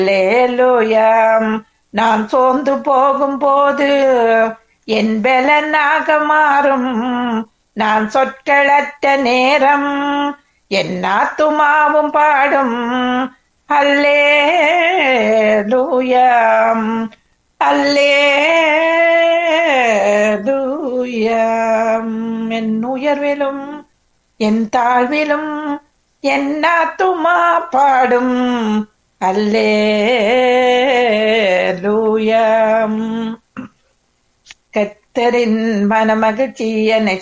லேலுயாம் நான் சோர்ந்து போகும்போது என் பலனாக மாறும் நான் சொற்களற்ற நேரம் என் ஆத்துமாவும் பாடும் அல்லேலூயாம் அல்லேலூயாம் என் உயர்விலும் என் தாழ்விலும் என் ஆத்துமா பாடும் அல்லேலூயாம் கத்தரின் மனமகிழ்ச்சி என்னை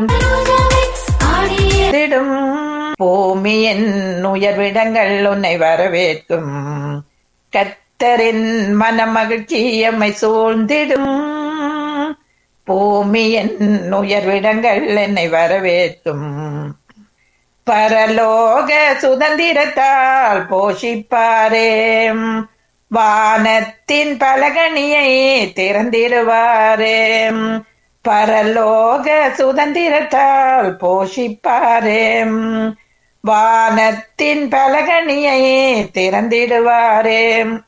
சூழ்ந்திடும் பூமியின் உயர்விடங்கள் உன்னை வரவேற்கும் கத்தரின் மனமகிழ்ச்சி எம்மை சூழ்ந்திடும் பூமியின் உயர்விடங்கள் என்னை வரவேற்கும் பரலோக சுதந்திரத்தால் போஷிப்பாரே வானத்தின் பலகணியை திறந்திடுவாரே பரலோக சுதந்திரத்தால் போஷிப்பாரே வானத்தின் பலகணியை திறந்திடுவாரே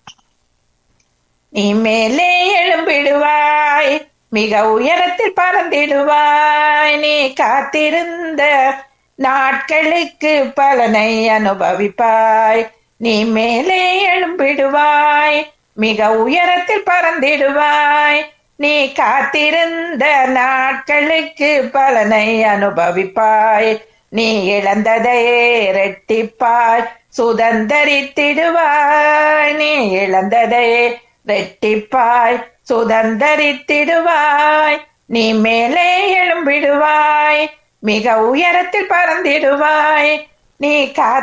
நீ மேலே எழும்பிடுவாய் மிக உயரத்தில் பறந்திடுவாய் நீ காத்திருந்த நாட்களுக்கு பலனை அனுபவிப்பாய் நீ மேலே எழும்பிடுவாய் மிக உயரத்தில் பறந்திடுவாய் நீ காத்திருந்த நாட்களுக்கு பலனை அனுபவிப்பாய் நீ இழந்ததை ரெட்டிப்பாய் சுதந்தரித்திடுவாய் நீ இழந்ததை ரெட்டிப்பாய் சுதந்தரித்திடுவாய் நீ மேலே எழும்பிடுவாய் மிக உயரத்தில் பறந்திடுவாய் நீ கா